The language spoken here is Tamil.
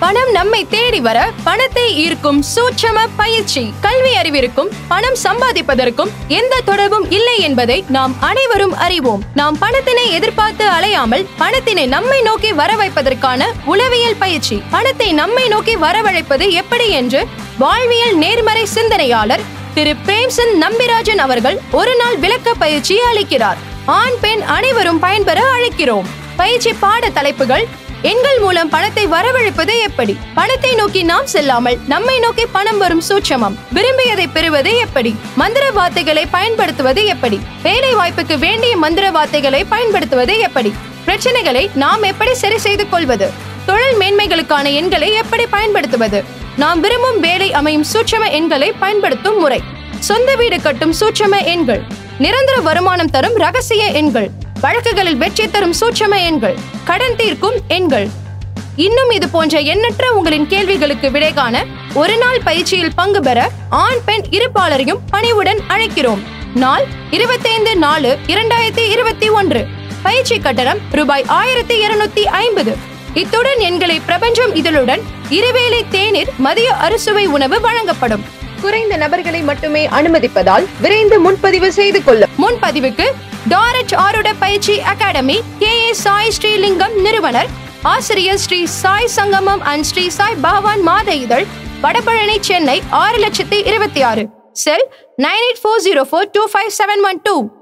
பணம் நம்மை தேடி வர பணத்தை ஈர்க்கும் சூட்சம பயிற்சி கல்வி அறிவிற்கும் பணம் சம்பாதிப்பதற்கும் எந்த தொடர்பும் இல்லை என்பதை நாம் அனைவரும் அறிவோம் நாம் பணத்தினை எதிர்பார்த்து அலையாமல் பணத்தினை நம்மை நோக்கி வர வைப்பதற்கான உளவியல் பயிற்சி பணத்தை நம்மை நோக்கி வரவழைப்பது எப்படி என்று வாழ்வியல் நேர்மறை சிந்தனையாளர் திரு பிரேம்சந்த் நம்பிராஜன் அவர்கள் ஒரு நாள் விளக்க பயிற்சி அளிக்கிறார் ஆண் பெண் அனைவரும் பயன்பெற அழைக்கிறோம் பயிற்சி பாட தலைப்புகள் எண்கள் மூலம் பணத்தை வரவழைப்பது எப்படி பணத்தை நோக்கி நாம் செல்லாமல் நம்மை நோக்கி பணம் வரும் சூட்சமம் விரும்பியதை பெறுவது எப்படி மந்திர வார்த்தைகளை பயன்படுத்துவது எப்படி வேலை வாய்ப்புக்கு வேண்டிய மந்திர வார்த்தைகளை பயன்படுத்துவது எப்படி பிரச்சனைகளை நாம் எப்படி சரி செய்து கொள்வது தொழில் மேன்மைகளுக்கான எண்களை எப்படி பயன்படுத்துவது நாம் விரும்பும் வேலை அமையும் சூட்சம எண்களை பயன்படுத்தும் முறை சொந்த வீடு கட்டும் சூட்சம எண்கள் நிரந்தர வருமானம் தரும் ரகசிய எண்கள் வழக்குகளில் வெற்றி தரும் சூட்சம எண்கள் கடன் தீர்க்கும் எண்கள் இன்னும் இது போன்ற எண்ணற்ற உங்களின் கேள்விகளுக்கு விடை காண ஒரு நாள் பயிற்சியில் பங்கு பெற ஆண் பெண் இருப்பாளரையும் பணிவுடன் அழைக்கிறோம் நாள் இருபத்தைந்து நாலு இரண்டாயிரத்தி இருபத்தி ஒன்று பயிற்சி கட்டணம் ரூபாய் ஆயிரத்தி இருநூத்தி ஐம்பது இத்துடன் எண்களை பிரபஞ்சம் இதழுடன் இருவேளை தேநீர் மதிய அறுசுவை உணவு வழங்கப்படும் குறைந்த நபர்களை மட்டுமே அனுமதிப்பதால் விரைந்து முன்பதிவு செய்து கொள்ள முன்பதிவுக்கு டாரட் ஆருட பயிற்சி academy K A Sai Srilingam நிறுவனர் ஆசிரியர் ஸ்ரீ சாய் சங்கமம் அண்ட் ஸ்ரீ சாய் பகவான் மாத இதழ் வடபழனி சென்னை ஆறு லட்சத்தி இருபத்தி ஆறு cell nine eight four zero four two five seven one two